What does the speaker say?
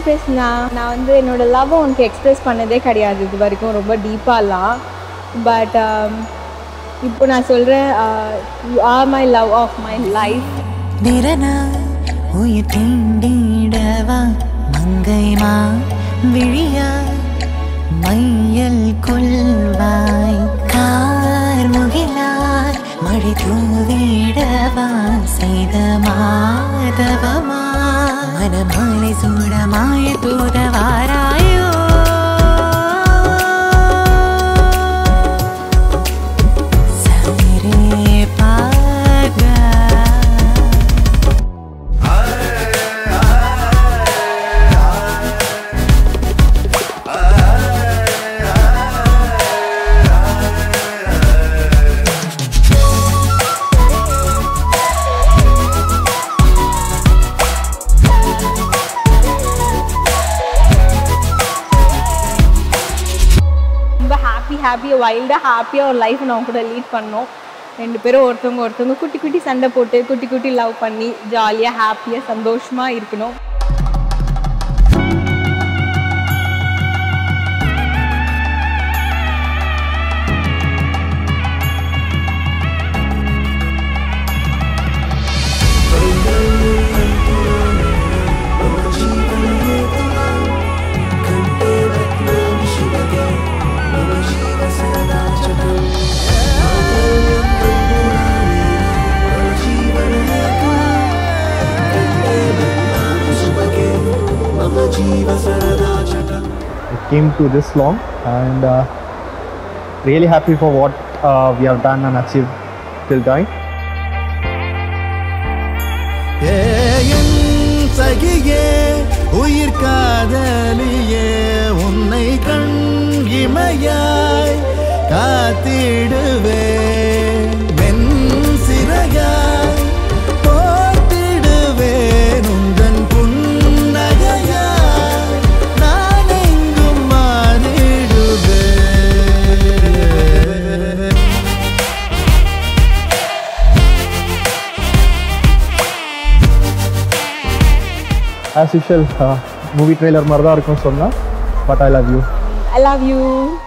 Express நான் நான் வந்து என்னோடய லவ்வை உனக்கு எக்ஸ்பிரஸ் பண்ணதே கிடையாது இது வரைக்கும் ரொம்ப டீப்பாலாம் பட் இப்போ நான் சொல்கிறேன் you are my love of my life நிறனா உயிர் தீண்டிடவா மங்கைமா விழியா மையல் கொள்வாய் கார் முகிலாய் மழை தூவிடவா செய்த மாதவமா மனமாலை சூடமாய தூதவாராயோ சமிரே பாகா ரொம்ப ஹாப்பி ஹாப்பியாக வைல்டாக ஹாப்பியாக ஒரு லைஃப் நான் கூட லீட் பண்ணோம் ரெண்டு பேரும் ஒருத்தவங்க ஒருத்தவங்க குட்டி குட்டி சண்டை போட்டு குட்டி குட்டி லவ் பண்ணி ஜாலியாக ஹாப்பியாக சந்தோஷமாக இருக்கணும் it came to this long and uh, really happy for what uh, we have done and achieved till time. ஏன் சகியே உயிர் காதலியே உன்னை கண் இமையாய் காத்திடுவே மென் சிறையாய் போத்திடுவேன் உந்தன் புன்னகையாய் நான் எங்கும் மாறிடுவேன் As usual, uh, movie trailer மாதிரி தான் இருக்கும் சொன்னா but I love you I love you